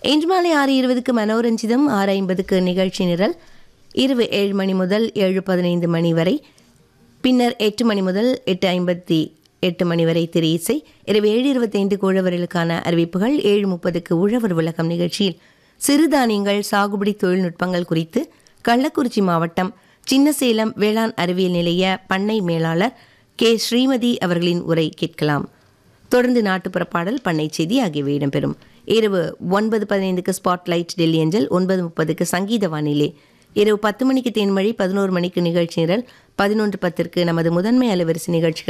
இன்று மாலை ஆறு இருபதுக்கு மனோரஞ்சிதம் ஆறு ஐம்பதுக்கு நிகழ்ச்சி நிரல் இரவு ஏழு மணி முதல் ஏழு பதினைந்து மணி வரை பின்னர் எட்டு மணி முதல் எட்டு ஐம்பத்தி எட்டு மணி வரை திரு இசை இரவு ஏழு இருபத்தைந்துக்கு உழவர்களுக்கான அறிவிப்புகள் ஏழு முப்பதுக்கு உழவர் உலகம் நிகழ்ச்சியில் சிறுதானியங்கள் சாகுபடி தொழில்நுட்பங்கள் குறித்து கள்ளக்குறிச்சி மாவட்டம் சின்னசேலம் வேளாண் அறிவியல் நிலைய பண்ணை மேலாளர் கே ஸ்ரீமதி அவர்களின் உரை கேட்கலாம் தொடர்ந்து நாட்டுப்புற பாடல் பண்ணை செய்தி ஆகியவை இடம்பெறும் இரவு ஒன்பது பதினைந்துக்கு ஸ்பாட்லைட் டெல்லி அஞ்சல் ஒன்பது முப்பதுக்கு சங்கீத வானிலை இரவு பத்து மணிக்கு தேன்மழை பதினோரு மணிக்கு நிகழ்ச்சி நிரல் பதினொன்று பத்திற்கு நமது முதன்மை அலைவரிசை நிகழ்ச்சிகள்